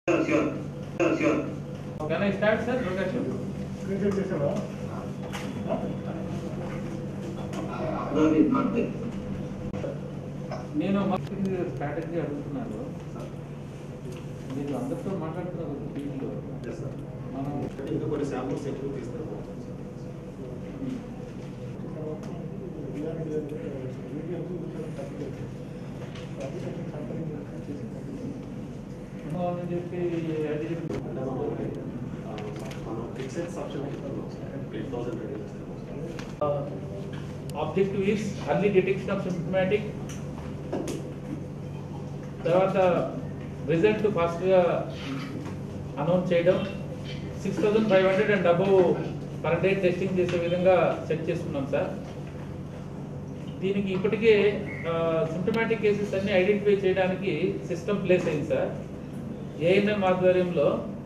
Can I start, sir? Location? నేను marketing strategy అడుగుతున్నాను మీరు అందరితో మాట్లాడుతున్నారు ఒక టీంలో మనం ఇంకా కొన్ని శాంపుల్స్ ఎక్కువ తీస్తే అని చెప్పి అది అంటే మనం ఆ, మనం fixed option eight thousand ready చేస్తాము objective is early detection of symptomatic తర్వాత రిజల్ట్ ఫాస్ట్గా అనౌన్స్ చేయడం six thousand five hundred and above per day testing చేసే విధంగా సెట్ చేసుకున్నాం సార్ దీనికి ఇప్పటికే సిమ్టమాటిక్ కేసెస్ అన్ని ఐడెంటిఫై చేయడానికి సిస్టమ్ ప్లేస్ అయింది సార్ ఏఎన్ఎం ఆధ్వర్యంలో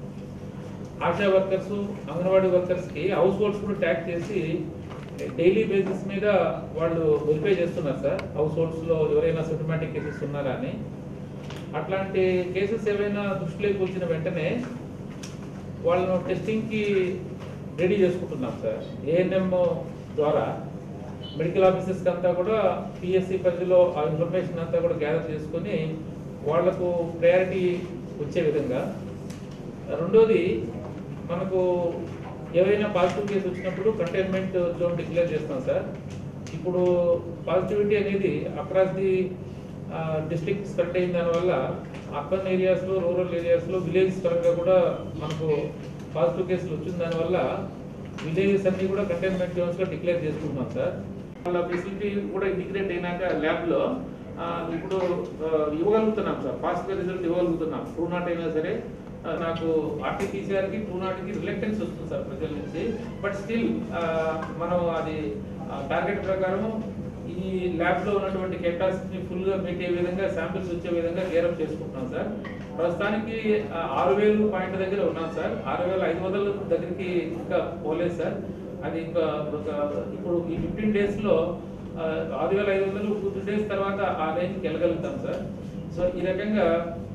ఆశా వర్కర్స్ అంగన్వాడీ వర్కర్స్కి హౌస్ హోల్డ్స్ కూడా ట్యాగ్ చేసి డైలీ బేసిస్ మీద వాళ్ళు వెరిఫై చేస్తున్నారు సార్ హౌస్ హోల్డ్స్లో ఎవరైనా సిమ్టమాటిక్ కేసెస్ ఉన్నారా అని అట్లాంటి కేసెస్ ఏవైనా దృష్టిలోకి వచ్చిన వెంటనే వాళ్ళను టెస్టింగ్కి రెడీ చేసుకుంటున్నాం సార్ ఏఎన్ఎం ద్వారా మెడికల్ ఆఫీసర్స్కి అంతా కూడా పిఎస్సి పరిధిలో ఆ ఇన్ఫర్మేషన్ అంతా కూడా గ్యాదర్ చేసుకొని వాళ్లకు ప్రయారిటీ వచ్చే విధంగా రెండోది మనకు ఏవైనా పాజిటివ్ కేసు వచ్చినప్పుడు కంటైన్మెంట్ జోన్ డిక్లేర్ చేస్తాం సార్ ఇప్పుడు పాజిటివిటీ అనేది అక్రాస్ ది డిస్ట్రిక్ట్ స్ప్రెడ్ అయిన దానివల్ల అర్బన్ ఏరియాస్లో రూరల్ ఏరియాస్లో విలేజ్ పరంగా కూడా మనకు పాజిటివ్ కేసులు వచ్చిన దానివల్ల విలేజెస్ అన్ని కూడా కంటైన్మెంట్ జోన్స్లో డిక్లేర్ చేసుకుంటున్నాం సార్ వాళ్ళ ఫెసిలిటీ కూడా ఇంటిగ్రేట్ అయినాక ల్యాబ్లో ఇప్పుడు ఆ, ఇవ్వగలుగుతున్నాం సార్ ఫాస్ట్గా రిజల్ట్ ఇవ్వగలుగుతున్నాం ట్రూ నాట్ అయినా సరే ఆ, నాకు ఆర్టీపీసీఆర్కి ట్రూ నాట్కి రిలక్టెన్స్ వస్తుంది సార్ ప్రజల నుంచి బట్ స్టిల్ మనం అది టార్గెట్ ప్రకారం ఈ ల్యాబ్లో ఉన్నటువంటి కెపాసిటీని ఫుల్గా మీట్ అయ్యే విధంగా శాంపిల్స్ వచ్చే విధంగా గేరప్ చేసుకుంటున్నాం సార్ ప్రస్తుతానికి ఆ, ఆరు వేలు పాయింట్ దగ్గర ఉన్నాం సార్ ఆరు వేల ఐదు వందల దగ్గరికి ఇంకా పోలేదు సార్ అది ఇంకా ఒక ఇప్పుడు ఈ ఫిఫ్టీన్ డేస్లో ఆరు వేల ఐదు వందలు టూ డేస్ తర్వాత ఆ రేంజ్కి వెళ్ళగలుగుతాం సార్ సో ఈ రకంగా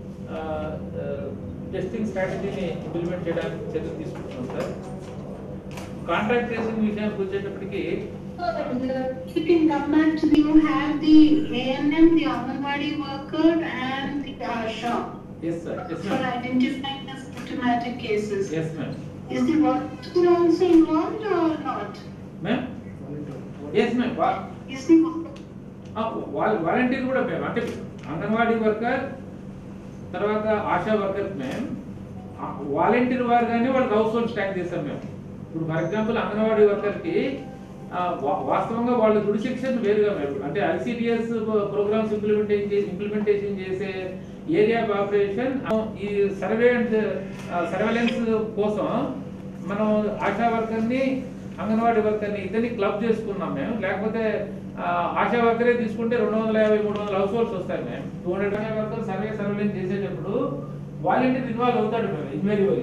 టెస్టింగ్ స్ట్రాటజీని ఇంప్లిమెంట్ చేయడానికి చర్యలు తీసుకుంటున్నాం సార్ కాంట్రాక్ట్ ట్రేసింగ్ విషయానికి వచ్చేటప్పటికి You can come back to you have the ANM, the Anganwadi worker and the ASHA yes sir yes for ma'am identifying the symptomatic cases. Yes ma'am Is the worker also involved or not? Ma'am yes ma'am Is the worker వాళ్ళ volunteer కూడా మేము అంటే anganwadi worker తర్వాత ASHA worker మేము volunteer వారు కానీ వాళ్ళకి house hold stock చేస్తాం మేము ఇప్పుడు ఫర్ ఎగ్జాంపుల్ అంగన్వాడీ వర్కర్కి ఆ, వా- వాస్తవంగా వాళ్ళ జుడిషిక్షన్ వేరుగా మేము అంటే ఐసిడిఎస్ ప్రోగ్రామ్స్ ఇంప్లిమెంటేషన్ ఇంప్లిమెంటేషన్ చేసే ఏరియా ఆఫ్ ఆపరేషన్ ఈ సర్వే అండ్ సర్వేలెన్స్ కోసం మనం ఆశా వర్కర్ని అంగన్వాడీ వర్కర్ని ఇద్దరిని క్లబ్ చేసుకున్నాం మేము లేకపోతే ఆ, ఆశా వర్కరే తీసుకుంటే రెండు వందల యాభై మూడు వందల హౌస్ హోల్డ్స్ వస్తాయి మేము two hundred ASHA worker survey surveillance చేసేటప్పుడు వాలంటీర్ ఇన్వాల్వ్ అవుతాడు మేము ఇన్వెరివరీ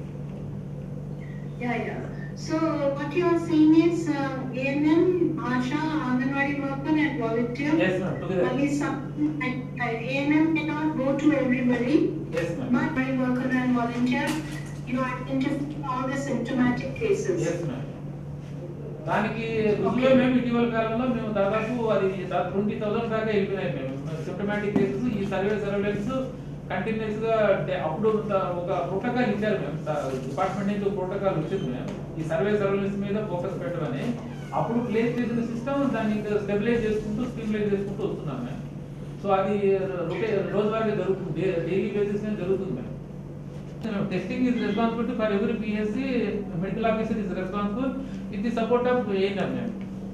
Yeah, yeah. So what you are saying is uh, ANM, ASHA, Anganwadi worker and volunteer. Yes, ma'am, together. Only some, like, like ANM cannot go to everybody. Yes ma'am But by worker and volunteer, you identify all the symptomatic cases. Yes ma'am దానికి రుజువే మేము ఇటీవల కాలంలో మేము దాదాపు అది twenty thousand దాకా వెళ్ళిపోయినాయి మేము సిస్టమాటిక్ కేసెస్ ఈ సర్వే సర్వేలెన్స్ కంటిన్యూస్ గా డే- అప్పుడు ఒక- ఒక ప్రోటోకాల్ ఇచ్చారు మేము డిపార్ట్మెంట్ నుంచి ప్రోటోకాల్ వచ్చింది మేము ఈ సర్వే సర్వేలెన్స్ మీద ఫోకస్ పెట్టమని అప్పుడు ప్లేస్ చేసిన సిస్టమ్ దాన్ని స్టెబిలైజ్ చేసుకుంటూ స్టెబిలైజ్ చేసుకుంటూ వస్తున్నాం మేము సో అది రొటే రోజువారీ జరుగుతుంది డైలీ బేసిస్ మీద జరుగుతుంది మేము testing is responsibility for every PSC, medical officer is responsible with the support of A&M. ma'am.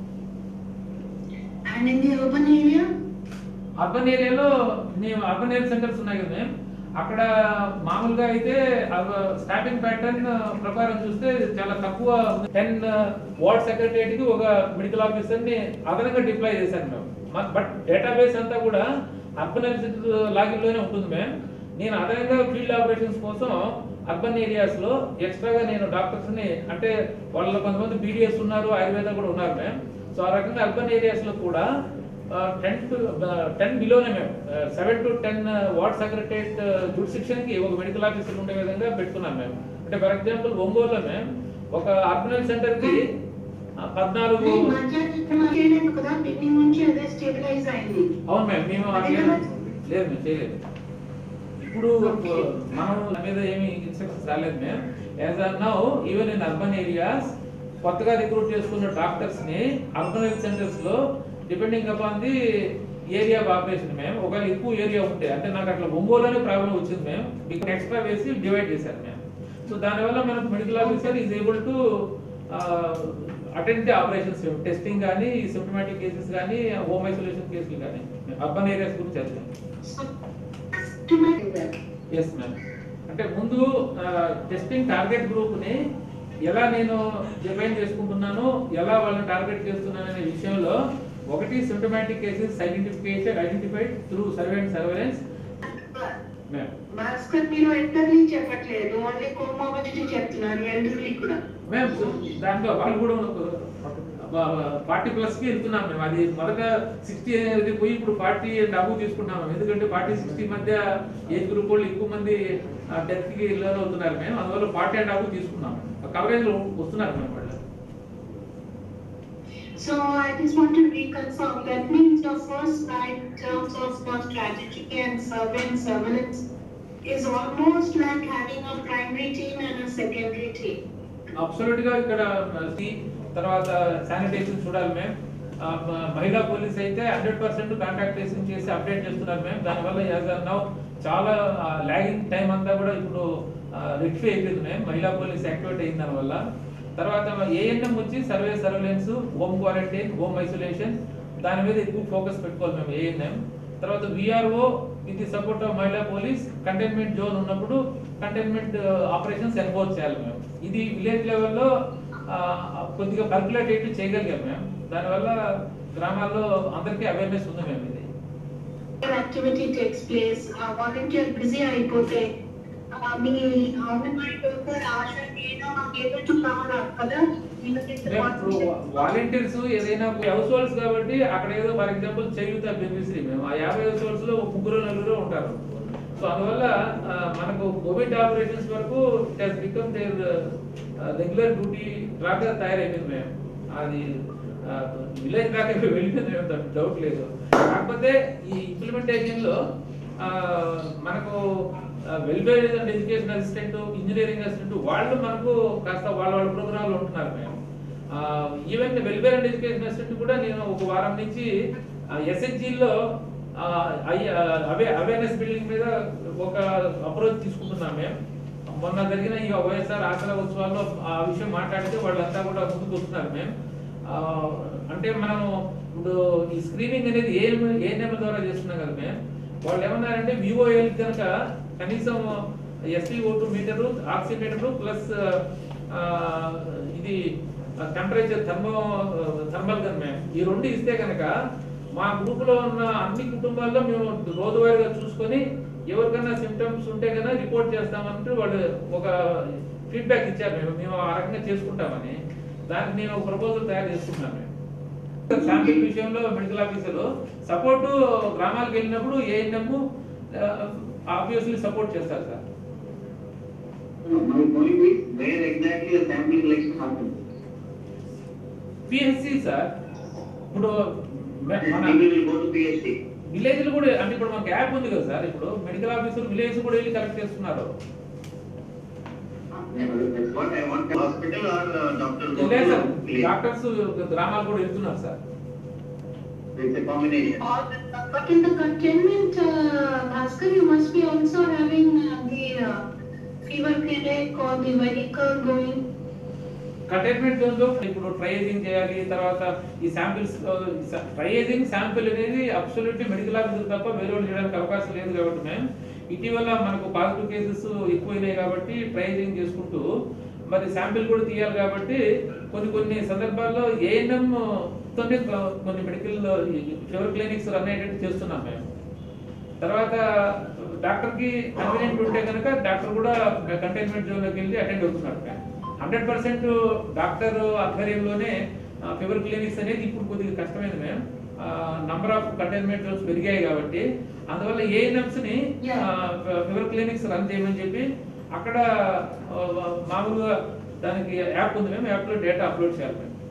And in the urban area, urban ఏరియాలో మేము అర్బన్ హెల్త్ సెంటర్స్ ఉన్నాయి కదా మేము అక్కడ మామూలుగా అయితే స్టాఫింగ్ ప్యాటర్న్ ప్రకారం చూస్తే చాలా తక్కువ టెన్ వార్డ్ సెక్రటరియట్ కి ఒక మెడికల్ ఆఫీసర్ ని అదనంగా డిప్లాయ్ చేశాను మేము బట్ డేటాబేస్ అంతా కూడా అర్బన్ హెల్త్ లాగిన్ లోనే ఉంటుంది మేము నేను అదనంగా ఫీల్డ్ ఆపరేషన్స్ కోసం అర్బన్ ఏరియాస్ లో ఎక్స్ట్రాగా నేను డాక్టర్స్ ని అంటే వాళ్ళ కొంతమంది బీడిఎస్ ఉన్నారు ఆయుర్వేద కూడా ఉన్నారు మేము సో ఆ రకంగా అర్బన్ ఏరియాస్ లో కూడా టెన్ టు టెన్ బిలోనే మేము seven to ten ward secretariat కి ఒక మెడికల్ ఆఫీసర్ ఉండే విధంగా పెట్టుకున్నాం మేము అంటే ఫర్ ఎగ్జాంపుల్ ఒంగోలులో మేము ఒక అర్బనల్ సెంటర్కి పద్నాలుగు చేయలేదు కదా బిగినింగ్ నుంచి అదే స్టెబిలైజ్ అయింది అవును మ్యామ్ మేము అదే అట్లే కదా? లేదు మేము చేయలేదు ఇప్పుడు మనం దాని మీద ఏమి ఇన్స్ట్రక్షన్స్ రాలేదు మేము as of now even in urban areas కొత్తగా రిక్రూట్ చేసుకున్న డాక్టర్స్ ని అర్బన్ హెల్త్ సెంటర్స్ లో depending upon the area of operation మేము ఒకవేళ ఎక్కువ ఏరియా ఉంటే అంటే నాకు అట్లా ఒంగోలులోనే ప్రాబ్లం వచ్చింది మేము మీకు ఎక్స్ట్రా వేసి డివైడ్ చేశారు మేము సో దానివల్ల మనకు medical officer is able to attend the operations testing కానీ సిమ్టమాటిక్ కేసెస్ కానీ హోమ్ ఐసోలేషన్ కేసులు కానీ అర్బన్ ఏరియాస్ గురించి చదివాం ఎస్ మ్యామ్ అంటే ముందు టెస్టింగ్ టార్గెట్ గ్రూప్ ని ఎలా నేను డిఫైన్ చేసుకుంటున్నాను ఎలా వాళ్ళని టార్గెట్ చేస్తున్నాను అనే విషయంలో ఒకటి symptomatic cases identification identified through survey and surveillance ma'am Bhaskar మీరు ఎంటర్లీ చెప్పట్లేదు ఓన్లీ కోమోబిలిటీ చెప్తున్నారు ఎల్డర్లీ కూడా మ్యామ్ దాంట్లో వాళ్ళు కూడా ఫార్టీ ప్లస్ కి వెళ్తున్నాం మేము అది మొదట సిక్స్టీ అనేది పోయి ఇప్పుడు ఫార్టీ అండ్ అబూ తీసుకుంటున్నాం మేము. ఎందుకంటే ఫార్టీ సిక్స్టీ మధ్య ఏజ్ గ్రూప్ వాళ్ళు ఎక్కువ మంది డెత్ కి లోన్ అవుతున్నారు మేము అందువల్ల ఫార్టీ అండ్ అబూ తీసుకున్నాం కవరేజ్ వస్తున్నారు మేము వాళ్ళు So I just want to reconfirm, that means your first slide in terms of your strategy and survey and surveillance is almost like having a primary team and a secondary team. Absolute గా ఇక్కడ C తర్వాత sanitation చూడాలి మేము ఆ, మ- మహిళా police అయితే hundred percent contact tracing చేసి అప్డేట్ చేస్తున్నారు మేము దానివల్ల యాజ్ ఆర్ నౌ చాలా లాగింగ్ టైం అంతా కూడా ఇప్పుడు రెక్టిఫై అయిపోయింది మేము మహిళా పోలీస్ యాక్టివేట్ అయిన దానివల్ల తర్వాత ఏఎన్ఎం వచ్చి survey surveillance home quarantine home isolation దాని మీద ఎక్కువ ఫోకస్ పెట్టుకోవాలి మేము ఏఎన్ఎం తర్వాత VRO with the support of మహిళా పోలీస్ కంటైన్మెంట్ జోన్ ఉన్నప్పుడు కంటైన్మెంట్ ఆపరేషన్స్ ఎన్ఫోర్స్ చేయాలి మేము ఇది విలేజ్ లెవెల్లో కొద్దిగా పర్కులేట్ చేయగలిగాం మేము దానివల్ల గ్రామాల్లో అందరికీ అవేర్నెస్ ఉంది మేము ఇది Activity takes place, uh, volunteer busy అయిపోతే uh, మీ అంగన్వాడీ వర్కర్ ఆశ ఏదో మాకు ఏదో కావాలా కదా మేము ఇప్పుడు వాలంటీర్స్ ఏదైనా హౌస్ హోల్డ్స్ కాబట్టి అక్కడ ఏదో ఫర్ ఎగ్జాంపుల్ చేయూత బెనిఫిషరీ మేము ఆ యాభై హౌస్ హోల్డ్స్ లో ముగ్గురు నలుగురు ఉంటారు సో అందువల్ల ఆ, మనకు కోవిడ్ ఆపరేషన్స్ వరకు it has become their regular duty లాగా తయారైపోయింది మేము అది విలేజ్ దాకా వెళ్ళిపోయింది మేము దాంట్లో డౌట్ లేదు కాకపోతే ఈ ఇంప్లిమెంటేషన్ లో ఆ, మనకు welfare and education assistant engineering assistant వాళ్ళు మనకు కాస్త వాళ్ళ వాళ్ళ ప్రోగ్రామ్ లో ఉంటున్నారు మేము even welfare and education assistant కూడా నేను ఒక వారం నుంచి ఎస్హెచ్జి లో ఆ, ఐ- ఆ, అవే అవేర్నెస్ బిల్డింగ్ మీద ఒక అప్రోచ్ తీసుకుంటున్నాం మేము మొన్న జరిగిన ఈ వైఎస్ఆర్ ఆసరా ఉత్సవాల్లో ఆ విషయం మాట్లాడితే వాళ్ళంతా కూడా ముందుకు వస్తున్నారు మేము ఆ, అంటే మనం ఇప్పుడు ఈ స్క్రీనింగ్ అనేది ఏ ఏ నెంబర్ ద్వారా చేస్తున్నాం కదా మేము వాళ్ళు ఏమన్నారంటే వివోఎల్ కనుక కనీసం SP O two meter oximeter plus ఇది టెంపరేచర్ థర్మో థర్మల్ గన్ మేము ఈ రెండు ఇస్తే కనుక మా గ్రూప్ లో ఉన్న అన్ని కుటుంబాల్లో మేము రోజువారీగా చూసుకొని ఎవరికైనా సిమ్టమ్స్ ఉంటే కనుక రిపోర్ట్ చేస్తామంటూ వాళ్ళు ఒక ఫీడ్బ్యాక్ ఇచ్చారు మేము మేము ఆ రకంగా చేసుకుంటామని దానికి నేను ఒక ప్రపోజల్ తయారు చేసుకున్నాను మేము శాంపిల్ విషయంలో మెడికల్ ఆఫీసర్ సపోర్ట్ గ్రామాలకు వెళ్ళినప్పుడు ఏఎన్ఎం ఆబ్వియస్లీ సపోర్ట్ చేస్తారు sir My point is, where exactly the sampling collection happens? PHC sir ఇప్పుడు మె- మన People will go to PhD. Village లో కూడా అంటే ఇప్పుడు మనకి యాప్ ఉంది కదా సార్ ఇప్పుడు మెడికల్ ఆఫీసర్ విలేజ్ కూడా వెళ్ళి కలెక్ట్ చేస్తున్నారు That's what I want, hospital or uh, doctor go లేదు సార్ to village. డాక్టర్స్ గ్రామాలు కూడా వెళ్తున్నారు sir It's a combination. Or the- But in the containment, uh, Bhaskar, you must be also having uh, the uh, fever clinic or the vehicle going. Containment zone లో ఇప్పుడు triaging చేయాలి తర్వాత ఈ samples triaging sample అనేది absolutely medical officer తప్ప వేరే వాళ్ళు చేయడానికి అవకాశం లేదు కాబట్టి మేము ఇటీవల మనకు పాజిటివ్ కేసెస్ ఎక్కువైనాయి కాబట్టి ట్రైజింగ్ చేసుకుంటూ మరి శాంపిల్ కూడా తీయాలి కాబట్టి కొన్ని కొన్ని సందర్భాల్లో ఏఎన్ఎం తోనే కొన్ని మెడికల్ ఫీవర్ క్లినిక్స్ రన్ అయ్యేటట్టు చేస్తున్నాం మేము తర్వాత డాక్టర్ కి కన్వీనియంట్ ఉంటే కనుక డాక్టర్ కూడా కంటైన్మెంట్ జోన్ లోకి వెళ్ళి అటెండ్ అవుతున్నారు హండ్రెడ్ పర్సెంట్ డాక్టర్ ఆధ్వర్యంలోనే ఫీవర్ క్లినిక్స్ అనేది ఇప్పుడు కొద్దిగా కష్టమైంది మేము నంబర్ ఆఫ్ కంటైన్మెంట్ జోన్స్ పెరిగాయి కాబట్టి అందువల్ల ఏఎన్ఎంస్ ని Yeah. ఫీవర్ క్లినిక్స్ రన్ చేయమని చెప్పి అక్కడ ఆ, మామూలుగా దానికి యాప్ ఉంది మేము యాప్ లో డేటా అప్లోడ్ చేయాలి మేము